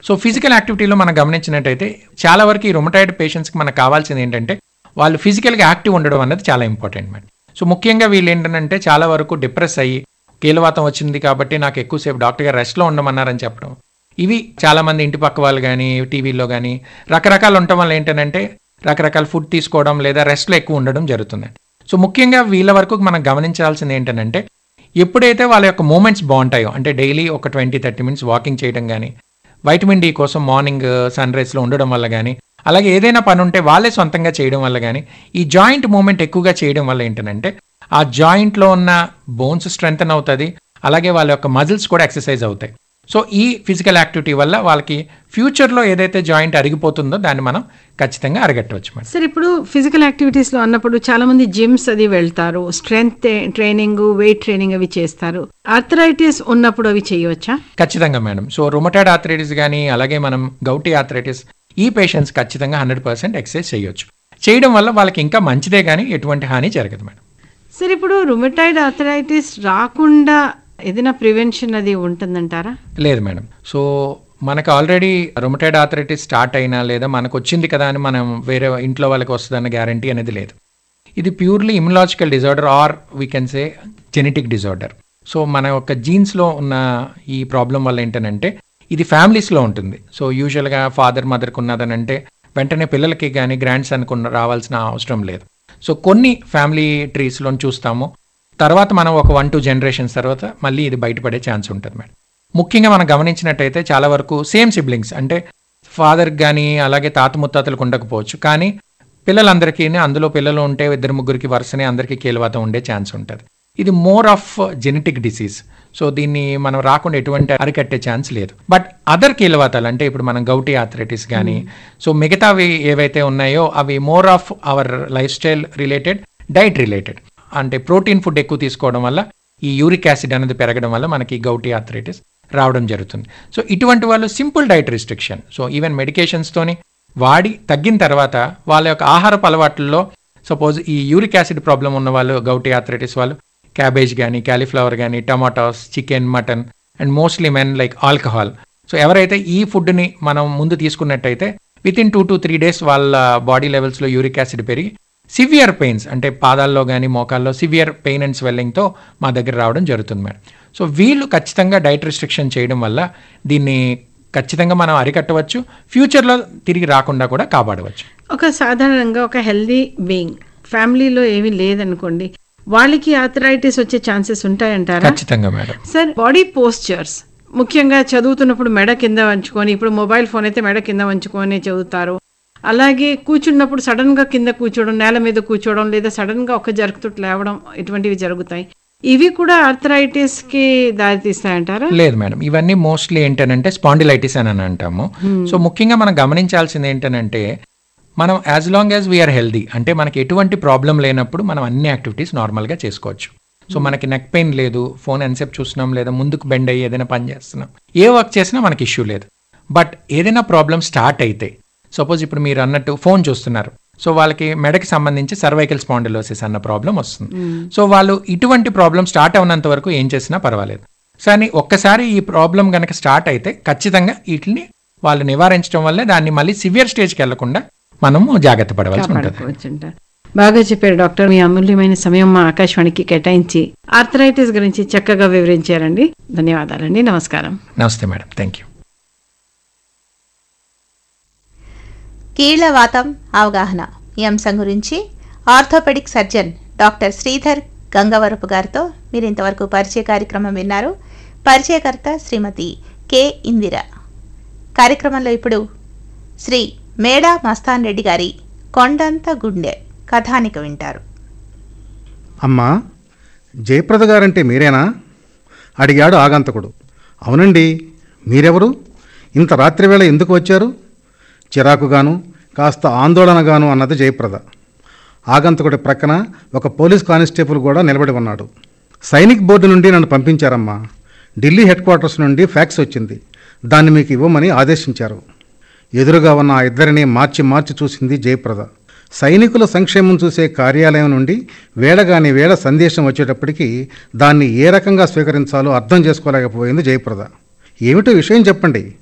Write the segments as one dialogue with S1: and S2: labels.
S1: so physical యాక్టివిటీలో మనం గమనించినట్టయితే చాలా వరకు ఈ రొమటాయిడ్ పేషెంట్స్కి మనకు కావాల్సింది ఏంటంటే వాళ్ళు ఫిజికల్గా యాక్టివ్ ఉండడం అనేది చాలా ఇంపార్టెంట్ మేడం సో ముఖ్యంగా వీళ్ళు ఏంటంటే చాలా వరకు డిప్రెస్ అయ్యి కీలవాతం వచ్చింది కాబట్టి నాకు ఎక్కువసేపు డాక్టర్ గారు రెస్ట్లో ఉండమన్నారని చెప్పడం ఇవి చాలామంది ఇంటి పక్క వాళ్ళు కానీ టీవీలో కానీ రకరకాలు ఉండటం వల్ల ఏంటంటే రకరకాల ఫుడ్ తీసుకోవడం లేదా రెస్ట్లో ఎక్కువ ఉండడం జరుగుతుంది సో ముఖ్యంగా వీళ్ళ వరకు మనం గమనించాల్సింది ఏంటంటే ఎప్పుడైతే వాళ్ళ యొక్క మూమెంట్స్ బాగుంటాయో అంటే డైలీ ఒక ట్వంటీ థర్టీ మినిట్స్ వాకింగ్ చేయడం కానీ వైటమిన్ డి కోసం మార్నింగ్ సన్ రైజ్లో ఉండడం వల్ల కానీ అలాగే ఏదైనా పని ఉంటే వాళ్ళే సొంతంగా చేయడం వల్ల కానీ ఈ జాయింట్ మూమెంట్ ఎక్కువగా చేయడం వల్ల ఏంటంటే ఆ జాయింట్లో ఉన్న బోన్స్ స్ట్రెంగ్తన్ అవుతుంది అలాగే వాళ్ళ యొక్క మజిల్స్ కూడా ఎక్సర్సైజ్ అవుతాయి సో ఈ ఫిజికల్ యాక్టివిటీ వల్ల వాళ్ళకి ఫ్యూచర్లో ఏదైతే జాయింట్ అరిగిపోతుందో దాన్ని మనం ఖచ్చితంగా అరగట్టవచ్చు మేడం
S2: సార్ ఇప్పుడు ఫిజికల్ యాక్టివిటీస్ లో అన్నప్పుడు చాలా మంది జిమ్స్ అది వెళ్తారు స్ట్రెంగ్త్ ట్రైనింగ్ వెయిట్ ట్రైనింగ్ అవి చేస్తారు ఆర్థరైటిస్ ఉన్నప్పుడు అవి చేయవచ్చా
S1: ఖచ్చితంగా మేడం సో రొమటాయిడ్ ఆర్థరైటిస్ కానీ అలాగే మనం గౌటీ ఆర్థరైటిస్ ఈ పేషెంట్స్ ఖచ్చితంగా హండ్రెడ్ పర్సెంట్ ఎక్సర్సైజ్ చేయొచ్చు చేయడం వల్ల వాళ్ళకి ఇంకా మంచిదే కానీ ఎటువంటి హాని జరగదు మేడం
S2: సార్ ఇప్పుడు రుమటైడ్ ఆర్థరైటిస్ రాకుండా ఏదైనా ప్రివెన్షన్ అది ఉంటుందంటారా
S1: లేదు మేడం సో మనకు ఆల్రెడీ రొమటైడ్ ఆర్థరైటిస్ స్టార్ట్ అయినా లేదా మనకు వచ్చింది కదా అని మనం వేరే ఇంట్లో వాళ్ళకి వస్తుందన్న గ్యారంటీ అనేది లేదు ఇది purely immunological disorder or we can say genetic disorder so మన యొక్క జీన్స్లో ఉన్న ఈ ప్రాబ్లం వల్ల ఏంటంటే ఇది ఫ్యామిలీస్లో ఉంటుంది సో యూజువల్గా ఫాదర్ మదర్కి ఉన్నదనంటే వెంటనే పిల్లలకి కానీ గ్రాండ్ సన్కి ఉన్న రావాల్సిన అవసరం లేదు సో కొన్ని ఫ్యామిలీ ట్రీస్లో చూస్తాము తర్వాత మనం ఒక వన్ టూ జనరేషన్స్ తర్వాత మళ్ళీ ఇది బయటపడే ఛాన్స్ ఉంటుంది మేడం ముఖ్యంగా మనం గమనించినట్టయితే చాలా వరకు సేమ్ సిబ్లింగ్స్ అంటే ఫాదర్కి కానీ అలాగే తాత ముత్తాతలకు ఉండకపోవచ్చు కానీ పిల్లలందరికీ అందులో పిల్లలు ఉంటే ఇద్దరు ముగ్గురికి వరుసనే అందరికీ కీలవాతం ఉండే ఛాన్స్ ఉంటుంది ఇది more of genetic disease so దీన్ని మనం రాకుండా ఎటువంటి అరికట్టే ఛాన్స్ లేదు బట్ అదర్ కీలవాతాలు అంటే ఇప్పుడు మనం గౌటీ ఆథరైటిస్ కానీ సో మిగతావి ఏవైతే ఉన్నాయో అవి more of our life style related diet related అంటే ప్రోటీన్ ఫుడ్ ఎక్కువ తీసుకోవడం వల్ల ఈ యూరిక్ యాసిడ్ అనేది పెరగడం వల్ల మనకి గౌటీ ఆథరైటిస్ రావడం జరుగుతుంది సో ఇటువంటి వాళ్ళు simple diet restriction so even మెడికేషన్స్తోని వాడి తగ్గిన తర్వాత వాళ్ళ యొక్క ఆహారపు అలవాట్లలో సపోజ్ ఈ యూరిక్ యాసిడ్ ప్రాబ్లం ఉన్న వాళ్ళు గౌటీ ఆథరైటిస్ వాళ్ళు క్యాబేజ్ కానీ క్యాలీఫ్లవర్ కానీ tomatoes chicken mutton and mostly men like alcohol so ఎవరైతే ఈ ఫుడ్ని మనం ముందు తీసుకున్నట్టయితే within two to three days వాళ్ళ బాడీ లెవెల్స్లో యూరిక్ యాసిడ్ పెరిగి సివియర్ పెయిన్స్ అంటే పాదాల్లో కానీ మోకాల్లో సివియర్ పెయిన్ అండ్ స్వెల్లింగ్తో మా దగ్గర రావడం జరుగుతుంది మేడం సో వీళ్ళు ఖచ్చితంగా డైట్ రిస్ట్రిక్షన్ చేయడం వల్ల దీన్ని ఖచ్చితంగా మనం అరికట్టవచ్చు ఫ్యూచర్లో తిరిగి రాకుండా కూడా కాపాడవచ్చు
S2: ఒక సాధారణంగా ఒక హెల్దీ బీయింగ్ ఫ్యామిలీలో ఏమీ లేదనుకోండి వాళ్ళకి ఆర్థరైటిస్ వచ్చే ఛాన్సెస్ ఉంటాయంటారా
S1: ఖచ్చితంగా మేడం
S2: సార్ బాడీ పోస్చర్స్ ముఖ్యంగా చదువుతున్నప్పుడు మెడ కింద వంచుకొని ఇప్పుడు మొబైల్ ఫోన్ అయితే మెడ కింద వంచుకొని చదువుతారు అలాగే కూర్చున్నప్పుడు సడన్ గా కింద కూర్చోవడం నేల మీద కూర్చోవడం లేదా సడన్ గా ఒక జరుకుతుట్టు లేవడం ఇటువంటివి జరుగుతాయి ఇవి కూడా ఆర్థరైటిస్ కి దారితీస్తాయంటారా
S1: లేదు మేడం ఇవన్నీ మోస్ట్లీ ఏంటనంటే స్పాండిలైటిస్ అని అని అంటాము సో ముఖ్యంగా మనం గమనించాల్సింది ఏంటనంటే మనం as long as we are healthy అంటే మనకి ఎటువంటి ప్రాబ్లం లేనప్పుడు మనం అన్ని యాక్టివిటీస్ నార్మల్గా చేసుకోవచ్చు సో మనకి నెక్ పెయిన్ లేదు ఫోన్ ఎంతసేపు చూస్తున్నాం లేదా ముందుకు బెండ్ అయ్యి ఏదైనా పని చేస్తున్నాం ఏ వర్క్ చేసినా మనకి ఇష్యూ లేదు బట్ ఏదైనా ప్రాబ్లం స్టార్ట్ అయితే సపోజ్ ఇప్పుడు మీరు అన్నట్టు ఫోన్ చూస్తున్నారు సో వాళ్ళకి మెడకి సంబంధించి సర్వైకల్ స్పాండిలోసిస్ అన్న ప్రాబ్లం వస్తుంది సో వాళ్ళు ఇటువంటి ప్రాబ్లం స్టార్ట్ అవునంత వరకు ఏం చేసినా పర్వాలేదు కానీ ఒక్కసారి ఈ ప్రాబ్లం కనుక స్టార్ట్ అయితే ఖచ్చితంగా వీటిని వాళ్ళు నివారించడం వల్లే దాన్ని మళ్ళీ సివియర్ స్టేజ్కి వెళ్లకుండా మనము జాగ్రత్త పడవలసి ఉంటుంది
S2: కాపాడుకోవచ్చంట బాగా చెప్పారు డాక్టర్ మీ అమూల్యమైన సమయం మా ఆకాశవాణికి కేటాయించి ఆర్థరైటిస్ గురించి చక్కగా వివరించారండి ధన్యవాదాలండి నమస్కారం
S1: నమస్తే మేడం థ్యాంక్ యూ
S3: కీళ్లవాతం అవగాహన ఈ అంశం గురించి orthopaedic surgeon doctor Sridhar Gangavarapu గారితో మీరు ఇంతవరకు పరిచయ కార్యక్రమం విన్నారు పరిచయకర్త శ్రీమతి కె ఇందిర కార్యక్రమంలో ఇప్పుడు శ్రీ మేడా మస్తాన్ రెడ్డి గారి కొండంత గుండె కథానిక వింటారు
S4: అమ్మా జయప్రద గారంటే మీరేనా అడిగాడు ఆగంతకుడు అవునండి మీరెవరు ఇంత రాత్రివేళ ఎందుకు వచ్చారు చిరాకుగాను కాస్త ఆందోళనగాను అన్నది జయప్రద ఆగంతకుడి ప్రక్కన ఒక పోలీస్ కానిస్టేబుల్ కూడా నిలబడి ఉన్నాడు సైనిక్ బోర్డు నుండి నన్ను పంపించారమ్మా ఢిల్లీ హెడ్ క్వార్టర్స్ నుండి ఫ్యాక్స్ వచ్చింది దాన్ని మీకు ఇవ్వమని ఆదేశించారు ఎదురుగా ఉన్న ఆ ఇద్దరిని మార్చి మార్చి చూసింది జయప్రద సైనికుల సంక్షేమం చూసే కార్యాలయం నుండి వేళగాని వేళ సందేశం వచ్చేటప్పటికి దాన్ని ఏ రకంగా స్వీకరించాలో అర్థం చేసుకోలేకపోయింది జయప్రద ఏమిటో విషయం చెప్పండి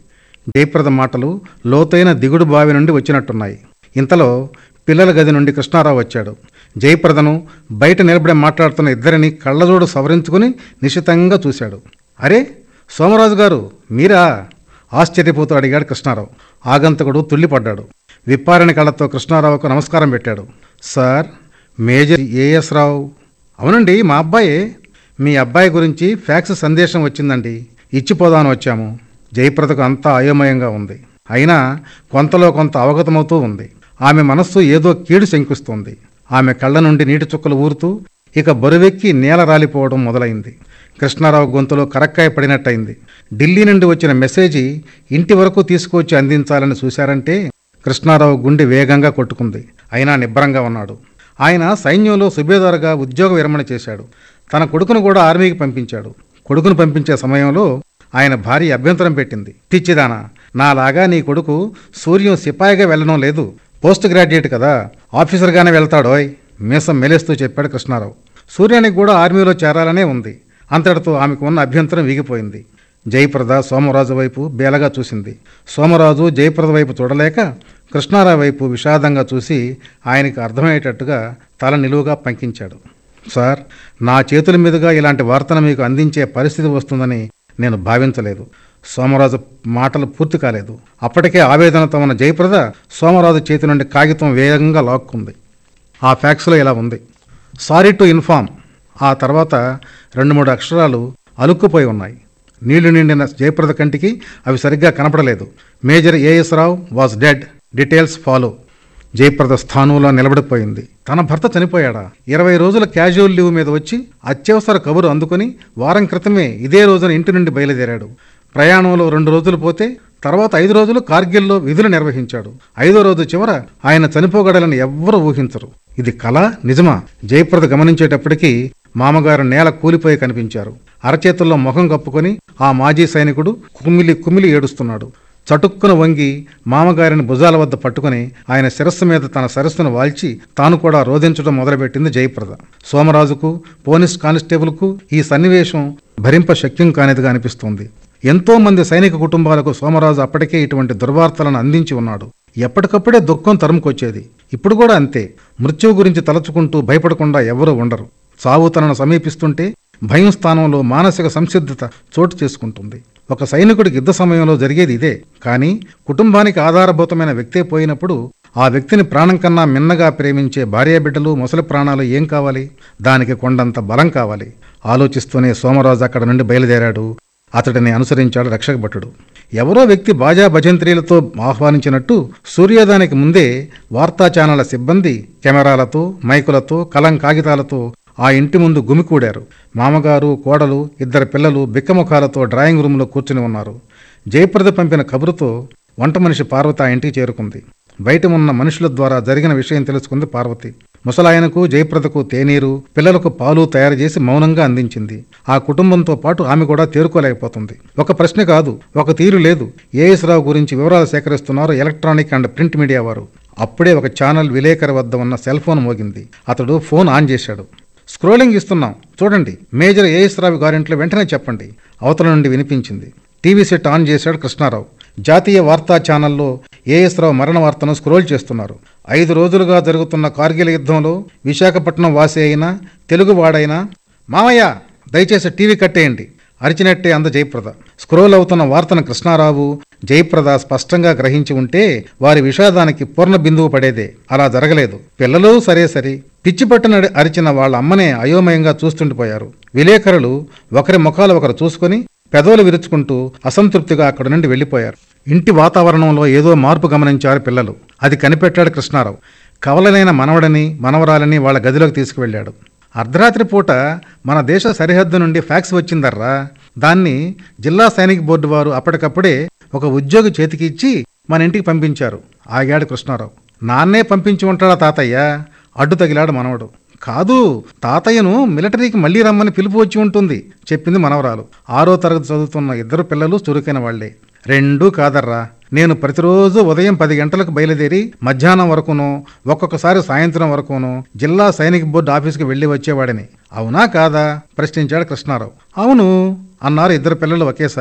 S4: జయప్రద మాటలు లోతైన దిగుడు బావి నుండి వచ్చినట్టున్నాయి ఇంతలో పిల్లల గది నుండి కృష్ణారావు వచ్చాడు జయప్రదను బయట నిలబడి మాట్లాడుతున్న ఇద్దరిని కళ్ళజోడు సవరించుకుని నిశితంగా చూశాడు అరే సోమరాజు గారు మీరా ఆశ్చర్యపోతూ అడిగాడు కృష్ణారావు ఆగంతకుడు తుల్లిపడ్డాడు విప్పారిన కళ్ళతో కృష్ణారావుకు నమస్కారం పెట్టాడు సార్ మేజర్ ఏఎస్ రావు అవునండి మా అబ్బాయే మీ అబ్బాయి గురించి ఫ్యాక్స్ సందేశం వచ్చిందండి ఇచ్చిపోదామని వచ్చాము జయప్రదకు అంతా అయోమయంగా ఉంది అయినా కొంతలో కొంత అవగతమవుతూ ఉంది ఆమె మనస్సు ఏదో కీడు శంకిస్తోంది ఆమె కళ్ళ నుండి నీటి చుక్కలు ఊరుతూ ఇక బరువెక్కి నేల రాలిపోవడం మొదలైంది కృష్ణారావు గొంతులో కరక్కాయ పడినట్టయింది ఢిల్లీ నుండి వచ్చిన మెసేజీ ఇంటి వరకు తీసుకువచ్చి అందించాలని చూశారంటే కృష్ణారావు గుండె వేగంగా కొట్టుకుంది అయినా నిబ్బరంగా ఉన్నాడు ఆయన సైన్యంలో సుబేదారుగా ఉద్యోగ విరమణ చేశాడు తన కొడుకును కూడా ఆర్మీకి పంపించాడు కొడుకును పంపించే సమయంలో ఆయన భార్య అభ్యంతరం పెట్టింది పిచ్చిదానా నాలాగా నీ కొడుకు సూర్యం సిపాయిగా వెళ్ళడం లేదు పోస్ట్ గ్రాడ్యుయేట్ కదా ఆఫీసర్గానే వెళ్తాడోయ్ మీసం మెలేస్తూ చెప్పాడు కృష్ణారావు సూర్యానికి కూడా ఆర్మీలో చేరాలనే ఉంది అంతటితో ఆమెకు ఉన్న అభ్యంతరం వీగిపోయింది జయప్రద సోమరాజు వైపు బేలగా చూసింది సోమరాజు జయప్రద వైపు చూడలేక కృష్ణారావు వైపు విషాదంగా చూసి ఆయనకు అర్థమయ్యేటట్టుగా తల నిలువుగా పంకించాడు సార్ నా చేతుల మీదుగా ఇలాంటి వార్తను మీకు అందించే పరిస్థితి వస్తుందని నేను భావించలేదు సోమరాజు మాటలు పూర్తి కాలేదు అప్పటికే ఆవేదనతో ఉన్న జయప్రద సోమరాజు చేతి నుండి కాగితం వేగంగా లాక్కుంది ఆ ఫ్యాక్స్లో ఇలా ఉంది సారీ టు ఇన్ఫార్మ్ ఆ తర్వాత రెండు మూడు అక్షరాలు అలుక్కుపోయి ఉన్నాయి నీళ్లు నిండిన జయప్రద కంటికి అవి సరిగ్గా కనపడలేదు major AS Rao was dead details follow Jayaprada స్థానంలో నిలబడిపోయింది తన భర్త చనిపోయాడా ఇరవై రోజుల క్యాజువల్ లీవ్ మీద వచ్చి అత్యవసర కబురు అందుకుని వారం క్రితమే ఇదే రోజున ఇంటి నుండి బయలుదేరాడు ప్రయాణంలో రెండు రోజులు పోతే తర్వాత ఐదు రోజులు కార్గిల్లో విధులు నిర్వహించాడు ఐదో రోజు చివర ఆయన చనిపోగడలని ఎవ్వరూ ఊహించరు ఇది కళ నిజమా జయప్రద గమనించేటప్పటికీ మామగారు నేల కూలిపోయి కనిపించారు అరచేతుల్లో ముఖం కప్పుకొని ఆ మాజీ సైనికుడు కుమిలి కుమిలి ఏడుస్తున్నాడు చటుక్కున వంగి మామగారిని భుజాల వద్ద పట్టుకుని ఆయన శిరస్సు మీద తన సరస్సును వాల్చి తాను కూడా రోధించడం మొదలుపెట్టింది జయప్రద సోమరాజుకు పోలీస్ కానిస్టేబుల్కు ఈ సన్నివేశం భరింప శక్యం కానిదిగా అనిపిస్తోంది ఎంతో మంది సైనిక కుటుంబాలకు సోమరాజు అప్పటికే ఇటువంటి దుర్వార్తలను అందించి ఉన్నాడు ఎప్పటికప్పుడే దుఃఖం తరుముకొచ్చేది ఇప్పుడు కూడా అంతే మృత్యువు గురించి తలచుకుంటూ భయపడకుండా ఎవరూ ఉండరు చావు తనను సమీపిస్తుంటే భయం స్థానంలో మానసిక సంసిద్ధత చోటు చేసుకుంటుంది ఒక సైనికుడికి యుద్ధ సమయంలో జరిగేది ఇదే కానీ కుటుంబానికి ఆధారభూతమైన వ్యక్తే పోయినప్పుడు ఆ వ్యక్తిని ప్రాణం కన్నా మిన్నగా ప్రేమించే భార్యాబిడ్డలు ముసలి ప్రాణాలు ఏం కావాలి దానికి కొండంత బలం కావాలి ఆలోచిస్తూనే సోమరాజు అక్కడ నుండి బయలుదేరాడు అతడిని అనుసరించాడు రక్షక భటుడు ఎవరో వ్యక్తి బాజా భజంత్రీలతో ఆహ్వానించినట్టు సూర్యోదయానికి ముందే వార్తా ఛానళ్ల సిబ్బంది కెమెరాలతో మైకులతో కలం కాగితాలతో ఆ ఇంటి ముందు గుమికూడారు మామగారు కోడలు ఇద్దరు పిల్లలు బిక్కముఖాలతో డ్రాయింగ్ రూమ్లో కూర్చుని ఉన్నారు జయప్రద పంపిన కబురుతో వంట మనిషి పార్వతి ఆ ఇంటికి చేరుకుంది బయట ఉన్న మనుషుల ద్వారా జరిగిన విషయం తెలుసుకుంది పార్వతి ముసలాయనకు జయప్రదకు తేనీరు పిల్లలకు పాలు తయారు చేసి మౌనంగా అందించింది ఆ కుటుంబంతో పాటు ఆమె కూడా తేరుకోలేకపోతుంది ఒక ప్రశ్న కాదు ఒక తీరు లేదు ఏఎస్ రావు గురించి వివరాలు సేకరిస్తున్నారు ఎలక్ట్రానిక్ అండ్ ప్రింట్ మీడియా వారు అప్పుడే ఒక ఛానల్ విలేకరి వద్ద ఉన్న సెల్ ఫోన్ మోగింది అతడు ఫోన్ ఆన్ చేశాడు స్క్రోలింగ్ ఇస్తున్నాం చూడండి మేజర్ ఏఎస్ రావు గారింట్లో వెంటనే చెప్పండి అవతల నుండి వినిపించింది టీవీ సెట్ ఆన్ చేశాడు కృష్ణారావు జాతీయ వార్తా ఛానల్లో ఏఎస్ రావు మరణ వార్తను స్క్రోల్ చేస్తున్నారు ఐదు రోజులుగా జరుగుతున్న కార్గిల్ యుద్ధంలో విశాఖపట్నం వాసి అయినా తెలుగువాడైనా మామయ్య దయచేసి టీవీ కట్టేయండి అరిచినట్టే అంద జయప్రద స్క్రోల్ అవుతున్న వార్తను కృష్ణారావు జయప్రద స్పష్టంగా గ్రహించి ఉంటే వారి విషాదానికి పూర్ణ బిందువు పడేదే అలా జరగలేదు పిల్లలు సరే సరి పిచ్చి పట్టున అరిచిన వాళ్ళ అమ్మనే అయోమయంగా చూస్తుండిపోయారు విలేకరులు ఒకరి ముఖాలు ఒకరు చూసుకొని పెదవులు విరుచుకుంటూ అసంతృప్తిగా అక్కడి నుండి వెళ్ళిపోయారు ఇంటి వాతావరణంలో ఏదో మార్పు గమనించారు పిల్లలు అది కనిపెట్టాడు కృష్ణారావు కవలనైన మనవడని మనవరాలని వాళ్ళ గదిలోకి తీసుకువెళ్ళాడు అర్ధరాత్రి పూట మన దేశ సరిహద్దు నుండి ఫ్యాక్స్ వచ్చిందర్రా దాన్ని జిల్లా సైనిక బోర్డు వారు అప్పటికప్పుడే ఒక ఉద్యోగి చేతికి ఇచ్చి మన ఇంటికి పంపించారు ఆగాడు కృష్ణారావు నాన్నే పంపించి ఉంటాడా తాతయ్య అడ్డు తగిలాడు మనవడు కాదు తాతయ్యను మిలిటరీకి మళ్ళీ రమ్మని పిలుపు వచ్చి ఉంటుంది చెప్పింది మనవరాలు ఆరో తరగతి చదువుతున్న ఇద్దరు పిల్లలు చురుకైన వాళ్లే రెండూ కాదర్రా నేను ప్రతిరోజు ఉదయం పది గంటలకు బయలుదేరి మధ్యాహ్నం వరకునో ఒక్కొక్కసారి సాయంత్రం వరకునో జిల్లా సైనిక బోర్డు ఆఫీస్కి వెళ్ళి వచ్చేవాడిని అవునా కాదా ప్రశ్నించాడు కృష్ణారావు అవును అన్నారు ఇద్దరు పిల్లలు ఒకేసారి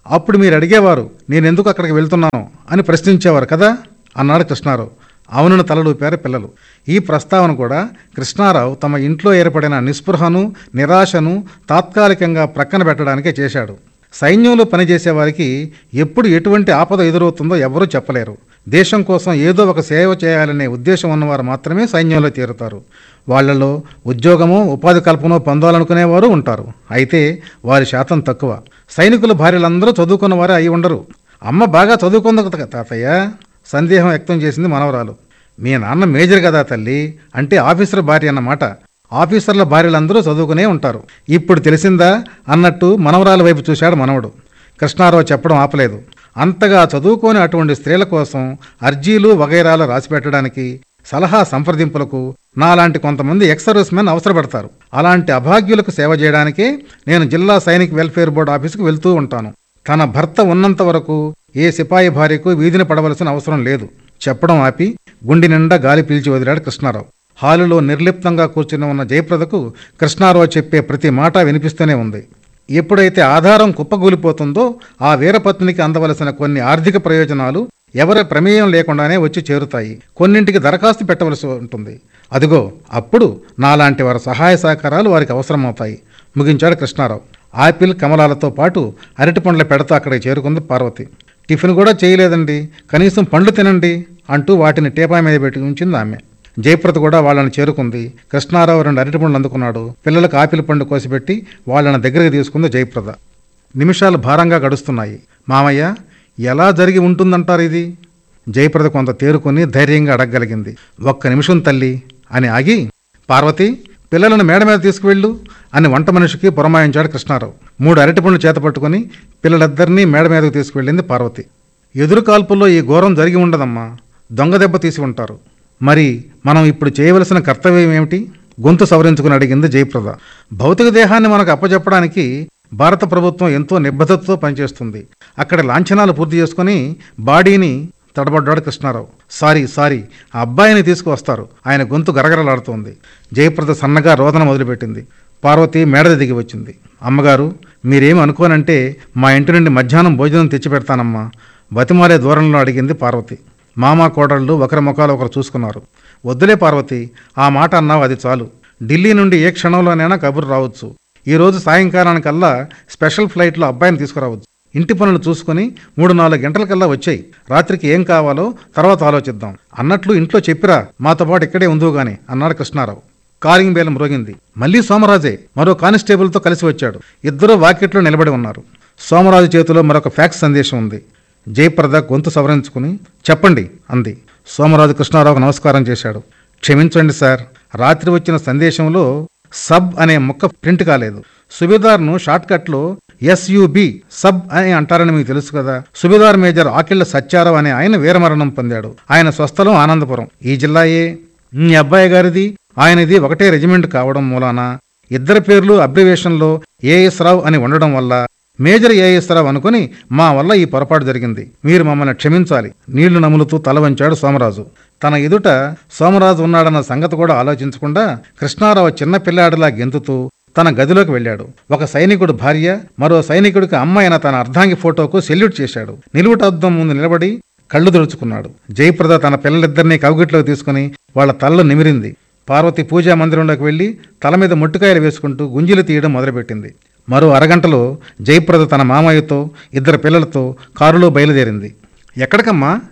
S4: అప్పుడు మీరు అడిగేవారు నేను ఎందుకు అక్కడికి వెళ్తున్నాను అని ప్రశ్నించేవారు కదా అన్నాడు కృష్ణారావు అవునని తలలూపారు పిల్లలు ఈ ప్రస్తావన కూడా కృష్ణారావు తమ ఇంట్లో ఏర్పడిన నిస్పృహను నిరాశను తాత్కాలికంగా ప్రక్కన పెట్టడానికే చేశాడు సైన్యంలో పనిచేసే వారికి ఎప్పుడు ఎటువంటి ఆపద ఎదురవుతుందో ఎవరూ చెప్పలేరు దేశం కోసం ఏదో ఒక సేవ చేయాలనే ఉద్దేశం ఉన్నవారు మాత్రమే సైన్యంలో చేరుతారు వాళ్ళలో ఉద్యోగమో ఉపాధి కల్పనో పొందాలనుకునేవారు ఉంటారు అయితే వారి శాతం తక్కువ సైనికుల భార్యలందరూ చదువుకున్న వారే అయి ఉండరు అమ్మ బాగా చదువుకుంది కదా తాతయ్య సందేహం వ్యక్తం చేసింది మనవరాలు మీ నాన్న మేజర్ కదా తల్లి అంటే ఆఫీసర్ భార్య అన్నమాట ఆఫీసర్ల భార్యలందరూ చదువుకునే ఉంటారు ఇప్పుడు తెలిసిందా అన్నట్టు మనవరాల వైపు చూశాడు మనవడు కృష్ణారావు చెప్పడం ఆపలేదు అంతగా చదువుకోని అటువంటి స్త్రీల కోసం అర్జీలు వగైరాలు రాసిపెట్టడానికి సలహా సంప్రదింపులకు నాలాంటి కొంతమంది ఎక్స్ సర్వీస్ మెన్ అవసరపడతారు అలాంటి అభాగ్యులకు సేవ చేయడానికే నేను జిల్లా సైనిక్ వెల్ఫేర్ బోర్డు ఆఫీసుకు వెళ్తూ ఉంటాను తన భర్త ఉన్నంత వరకు ఏ సిపాయి భార్యకు వీధిన పడవలసిన అవసరం లేదు చెప్పడం ఆపి గుండె నిండా గాలి పీల్చి వదిలాడు కృష్ణారావు హాలులో నిర్లిప్తంగా కూర్చుని ఉన్న జయప్రదకు కృష్ణారావు చెప్పే ప్రతి మాట వినిపిస్తూనే ఉంది ఎప్పుడైతే ఆధారం కుప్పగూలిపోతుందో ఆ వీరపత్నికి అందవలసిన కొన్ని ఆర్థిక ప్రయోజనాలు ఎవరి ప్రమేయం లేకుండానే వచ్చి చేరుతాయి కొన్నింటికి దరఖాస్తు పెట్టవలసి ఉంటుంది అదిగో అప్పుడు నాలాంటి వారి సహాయ సహకారాలు వారికి అవసరమవుతాయి ముగించాడు కృష్ణారావు ఆపిల్ కమలాలతో పాటు అరటి పండ్ల పెడత అక్కడికి చేరుకుంది పార్వతి టిఫిన్ కూడా చేయలేదండి కనీసం పండ్లు తినండి అంటూ వాటిని టీపాయ్ మీద పెట్టి ఉంచింది ఆమె జయప్రద కూడా వాళ్ళని చేరుకుంది కృష్ణారావు రెండు అరటి పండ్లు అందుకున్నాడు పిల్లలకు ఆపిల్ పండు కోసిపెట్టి వాళ్ళని దగ్గరికి తీసుకుంది జయప్రద నిమిషాలు భారంగా గడుస్తున్నాయి మామయ్య ఎలా జరిగి ఉంటుందంటారు ఇది జయప్రద కొంత తేరుకొని ధైర్యంగా అడగగలిగింది ఒక్క నిమిషం తల్లి అని ఆగి పార్వతి పిల్లలను మేడ మీద తీసుకువెళ్ళు అని వంట మనిషికి పురమాయించాడు కృష్ణారావు మూడు అరటి పండ్లు చేత పట్టుకుని పిల్లలిద్దరినీ మేడ మీదకు తీసుకువెళ్ళింది పార్వతి ఎదురు కాల్పుల్లో ఈ ఘోరం జరిగి ఉండదమ్మా దొంగ దెబ్బ తీసి ఉంటారు మరి మనం ఇప్పుడు చేయవలసిన కర్తవ్యం ఏమిటి గొంతు సవరించుకుని అడిగింది జయప్రద భౌతిక దేహాన్ని మనకు అప్పచెప్పడానికి భారత ప్రభుత్వం ఎంతో నిబద్ధతతో పనిచేస్తుంది అక్కడ లాంఛనాలు పూర్తి చేసుకుని బాడీని తడబడ్డాడు కృష్ణారావు సారీ సారీ ఆ అబ్బాయిని తీసుకువస్తారు ఆయన గొంతు గరగరలాడుతోంది జయప్రద సన్నగా రోదన మొదలుపెట్టింది పార్వతి మేడ దిగి వచ్చింది అమ్మగారు మీరేమి అనుకోనంటే మా ఇంటి నుండి మధ్యాహ్నం భోజనం తెచ్చి పెడతానమ్మా బతిమాలే దూరంలో అడిగింది పార్వతి మామ కోడళ్ళు ఒకరి ముఖాలు ఒకరు చూసుకున్నారు వద్దులే పార్వతి ఆ మాట అన్నావు అది చాలు ఢిల్లీ నుండి ఏ క్షణంలోనైనా కబురు రావచ్చు ఈ రోజు సాయంకాలానికల్లా స్పెషల్ ఫ్లైట్లో అబ్బాయిని తీసుకురావచ్చు ఇంటి పనులు చూసుకుని మూడు నాలుగు గంటలకల్లా వచ్చాయి రాత్రికి ఏం కావాలో తర్వాత ఆలోచిద్దాం అన్నట్లు ఇంట్లో చెప్పిరా మాతో పాటు ఇక్కడే ఉందో గాని అన్నాడు కృష్ణారావు కాలింగ్ బేలం మ్రోగింది మళ్ళీ సోమరాజే మరో కానిస్టేబుల్తో కలిసి వచ్చాడు ఇద్దరూ వాకిట్లో నిలబడి ఉన్నారు సోమరాజు చేతిలో మరొక ఫ్యాక్స్ సందేశం ఉంది జయప్రద గొంతు సవరించుకుని చెప్పండి అంది సోమరాజు కృష్ణారావుకు నమస్కారం చేశాడు క్షమించండి సార్ రాత్రి వచ్చిన సందేశంలో సబ్ అనే ముక్క ప్రింట్ కాలేదు సుబేదార్ను షార్ట్కట్లో ఎస్యుబి సబ్ అని అంటారని మీకు తెలుసు కదా సుబేదార్ మేజర్ ఆకిళ్ల సత్యారావు అనే ఆయన వీరమరణం పొందాడు ఆయన స్వస్థలం ఆనందపురం ఈ జిల్లాయే మీ అబ్బాయి గారిది ఆయనది ఒకటే రెజిమెంట్ కావడం మూలాన ఇద్దరి పేర్లు అబ్రివేషన్లో ఏఎస్ రావు అని ఉండడం వల్ల మేజర్ ఏఎస్ రావు అనుకుని మా వల్ల ఈ పొరపాటు జరిగింది మీరు మమ్మల్ని క్షమించాలి నీళ్లు నములుతూ తల వంచాడు సోమరాజు తన ఎదుట సోమరాజు ఉన్నాడన్న సంగతి కూడా ఆలోచించకుండా కృష్ణారావు చిన్న పిల్లాడిలా గెంతుతూ తన గదిలోకి వెళ్ళాడు ఒక సైనికుడు భార్య మరో సైనికుడికి అమ్మ అయిన తన అర్ధాంగి ఫోటోకు సెల్యూట్ చేశాడు నిలువుటద్దం ముందు నిలబడి కళ్ళు తుడుచుకున్నాడు జయప్రద తన పిల్లలిద్దరినీ కౌగిట్లోకి తీసుకుని వాళ్ళ తలలు నిమిరింది పార్వతి పూజా మందిరంలోకి వెళ్ళి తల మీద ముట్టుకాయలు వేసుకుంటూ గుంజీలు తీయడం మొదలుపెట్టింది మరో అరగంటలో జయప్రద తన మామయ్యతో ఇద్దరు పిల్లలతో కారులో బయలుదేరింది ఎక్కడికమ్మా